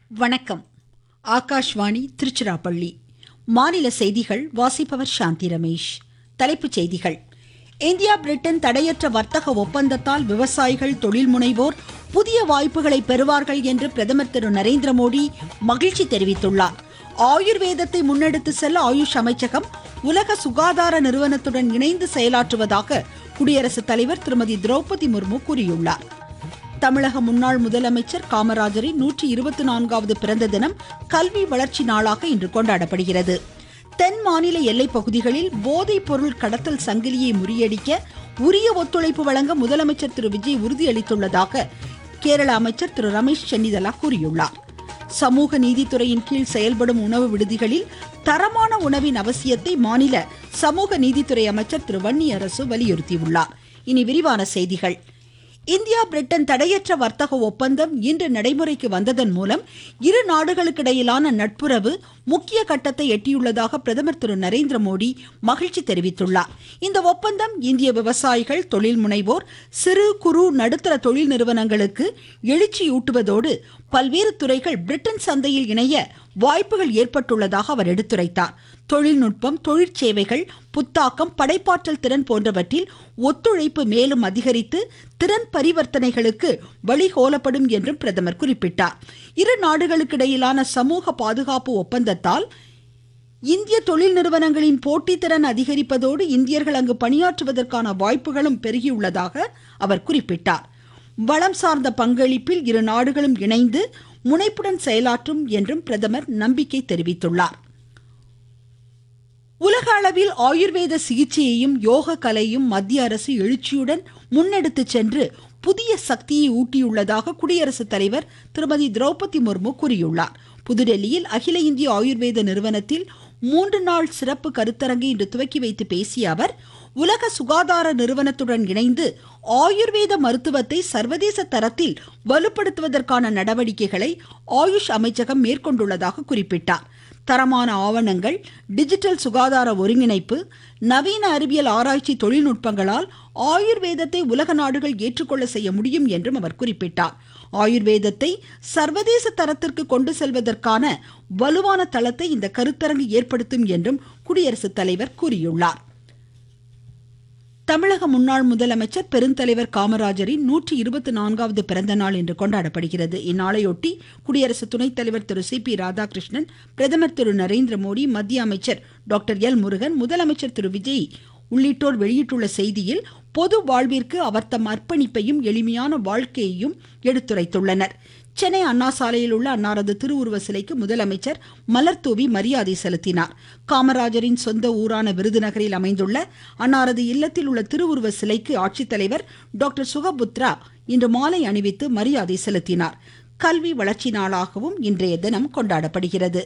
வணக்கம் ஆகாஷ்வாணி திருச்சிராப்பள்ளி மாநில செய்திகள் வாசிப்பவர் சாந்தி ரமேஷ் தலைப்புச் செய்திகள் இந்தியா பிரிட்டன் தடையற்ற வர்த்தக ஒப்பந்தத்தால் விவசாயிகள் தொழில் முனைவோர் புதிய வாய்ப்புகளை பெறுவார்கள் என்று பிரதமர் திரு நரேந்திர மோடி மகிழ்ச்சி தெரிவித்துள்ளார் ஆயுர்வேதத்தை முன்னெடுத்து செல்ல ஆயுஷ் அமைச்சகம் உலக சுகாதார நிறுவனத்துடன் இணைந்து செயலாற்றுவதாக குடியரசுத் தலைவர் திருமதி திரௌபதி முர்மு கூறியுள்ளார் தமிழக முன்னாள் முதலமைச்சர் காமராஜரின் நூற்றி இருபத்தி நான்காவது பிறந்த தினம் கல்வி வளர்ச்சி நாளாக இன்று கொண்டாடப்படுகிறது தென் மாநில எல்லைப் பகுதிகளில் போதைப் பொருள் கடத்தல் சங்கிலியை முறியடிக்க உரிய ஒத்துழைப்பு வழங்க முதலமைச்சர் திரு விஜய் உறுதியளித்துள்ளதாக கேரள அமைச்சர் திரு ரமேஷ் சென்னிதலா கூறியுள்ளார் சமூக நீதித்துறையின் கீழ் செயல்படும் உணவு விடுதிகளில் தரமான உணவின் அவசியத்தை மாநில சமூக நீதித்துறை அமைச்சர் திரு வன்னி அரசு வலியுறுத்தியுள்ளார் இனி விரிவான செய்திகள் இந்தியா பிரிட்டன் தடையற்ற வர்த்தக ஒப்பந்தம் இன்று நடைமுறைக்கு வந்ததன் மூலம் இரு நாடுகளுக்கிடையிலான நட்புறவு முக்கிய கட்டத்தை எட்டியுள்ளதாக பிரதமர் திரு நரேந்திர மோடி மகிழ்ச்சி தெரிவித்துள்ளார் இந்த ஒப்பந்தம் இந்திய விவசாயிகள் தொழில் முனைவோர் சிறு குறு நடுத்தர தொழில் நிறுவனங்களுக்கு எழுச்சியூட்டுவதோடு பல்வேறு துறைகள் பிரிட்டன் சந்தையில் இணைய வாய்ப்புகள் ஏற்பட்டுள்ளதாக அவர் எடுத்துரைத்தார் தொழில்நுட்பம் தொழிற்சேவைகள் புத்தாக்கம் படைப்பாற்றல் திறன் போன்றவற்றில் ஒத்துழைப்பு மேலும் அதிகரித்து திறன் பரிவர்த்தனைகளுக்கு வழிகோலப்படும் என்றும் பிரதமர் குறிப்பிட்டார் இரு நாடுகளுக்கிடையிலான சமூக பாதுகாப்பு ஒப்பந்தத்தால் இந்திய தொழில் நிறுவனங்களின் போட்டித்திறன் அதிகரிப்பதோடு இந்தியர்கள் அங்கு பணியாற்றுவதற்கான வாய்ப்புகளும் பெருகியுள்ளதாக அவர் குறிப்பிட்டார் வளம் சார்ந்த பங்களிப்பில் இரு நாடுகளும் இணைந்து முனைப்புடன் செயலாற்றும் என்றும் பிரதமர் நம்பிக்கை தெரிவித்துள்ளார் உலக அளவில் ஆயுர்வேத சிகிச்சையையும் யோக கலையும் மத்திய அரசு எழுச்சியுடன் முன்னெடுத்து சென்று புதிய சக்தியை ஊட்டியுள்ளதாக குடியரசுத் தலைவர் திருமதி திரௌபதி முர்மு கூறியுள்ளார் புதுடெல்லியில் அகில இந்திய ஆயுர்வேத நிறுவனத்தில் மூன்று நாள் சிறப்பு கருத்தரங்கை இன்று துவக்கி வைத்து பேசிய அவர் உலக சுகாதார நிறுவனத்துடன் இணைந்து ஆயுர்வேத மருத்துவத்தை சர்வதேச தரத்தில் வலுப்படுத்துவதற்கான நடவடிக்கைகளை ஆயுஷ் அமைச்சகம் மேற்கொண்டுள்ளதாக குறிப்பிட்டார் தரமான ஆவணங்கள் டிஜிட்டல் சுகாதார ஒருங்கிணைப்பு நவீன அறிவியல் ஆராய்ச்சி தொழில்நுட்பங்களால் ஆயுர்வேதத்தை உலக நாடுகள் ஏற்றுக்கொள்ள செய்ய முடியும் என்றும் அவர் குறிப்பிட்டார் ஆயுர்வேதத்தை சர்வதேச தரத்திற்கு கொண்டு செல்வதற்கான வலுவான தளத்தை இந்த கருத்தரங்கு ஏற்படுத்தும் என்றும் குடியரசுத் தலைவர் கூறியுள்ளார் தமிழக முன்னாள் முதலமைச்சர் பெருந்தலைவர் காமராஜரின் நூற்றி இருபத்தி நான்காவது பிறந்த நாள் இன்று கொண்டாடப்படுகிறது இந்நாளையொட்டி குடியரசு துணைத் தலைவர் திரு சி பி ராதாகிருஷ்ணன் பிரதமர் திரு நரேந்திர மோடி மத்திய அமைச்சர் டாக்டர் எல் முருகன் முதலமைச்சர் திரு விஜய் உள்ளிட்டோர் வெளியிட்டுள்ள செய்தியில் பொது வாழ்விற்கு அவர் தம் அர்ப்பணிப்பையும் எளிமையான வாழ்க்கையையும் எடுத்துரைத்துள்ளனர் சென்னை அண்ணா சாலையில் உள்ள அன்னாரது திருவுருவ சிலைக்கு முதலமைச்சர் மலர்தூவி மரியாதை செலுத்தினார் காமராஜரின் சொந்த ஊரான விருதுநகரில் அமைந்துள்ள அன்னாரது இல்லத்தில் உள்ள திருவுருவ சிலைக்கு ஆட்சித்தலைவர் டாக்டர் சுகபுத்ரா இன்று மாலை அணிவித்து மரியாதை செலுத்தினார் கல்வி வளர்ச்சி நாளாகவும் இன்றைய தினம் கொண்டாடப்படுகிறது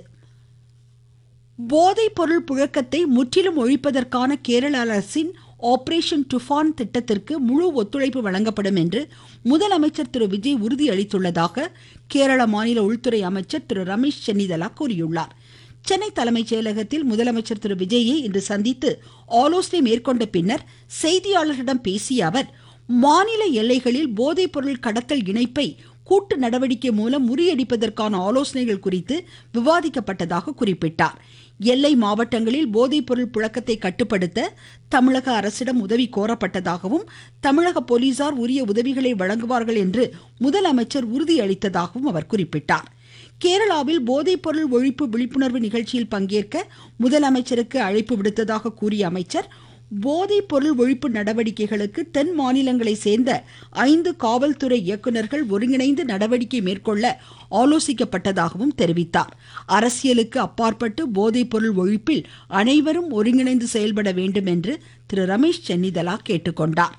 போதைப் பொருள் புழக்கத்தை முற்றிலும் ஒழிப்பதற்கான கேரள அரசின் ஆபரேஷன் டுஃபான் திட்டத்திற்கு முழு ஒத்துழைப்பு வழங்கப்படும் என்று முதலமைச்சர் திரு விஜய் உறுதியளித்துள்ளதாக கேரள மாநில உள்துறை அமைச்சர் திரு ரமேஷ் சென்னிதலா கூறியுள்ளார் சென்னை தலைமைச் செயலகத்தில் முதலமைச்சர் திரு விஜயை இன்று சந்தித்து ஆலோசனை மேற்கொண்ட பின்னர் செய்தியாளர்களிடம் பேசிய அவர் மாநில எல்லைகளில் போதைப் பொருள் கடத்தல் இணைப்பை கூட்டு நடவடிக்கை மூலம் முறியடிப்பதற்கான ஆலோசனைகள் குறித்து விவாதிக்கப்பட்டதாக குறிப்பிட்டார் எல்லை மாவட்டங்களில் போதைப்பொருள் புழக்கத்தை கட்டுப்படுத்த தமிழக அரசிடம் உதவி கோரப்பட்டதாகவும் தமிழக போலீசார் உரிய உதவிகளை வழங்குவார்கள் என்று முதலமைச்சர் உறுதியளித்ததாகவும் அவர் குறிப்பிட்டார் கேரளாவில் போதைப்பொருள் ஒழிப்பு விழிப்புணர்வு நிகழ்ச்சியில் பங்கேற்க முதலமைச்சருக்கு அழைப்பு விடுத்ததாக கூறிய அமைச்சர் போதைப் பொருள் ஒழிப்பு நடவடிக்கைகளுக்கு தென் மாநிலங்களை சேர்ந்த ஐந்து காவல்துறை இயக்குநர்கள் ஒருங்கிணைந்து நடவடிக்கை மேற்கொள்ள ஆலோசிக்கப்பட்டதாகவும் தெரிவித்தார் அரசியலுக்கு அப்பாற்பட்டு போதைப் பொருள் ஒழிப்பில் அனைவரும் ஒருங்கிணைந்து செயல்பட வேண்டும் என்று திரு ரமேஷ் சென்னிதலா கேட்டுக்கொண்டார்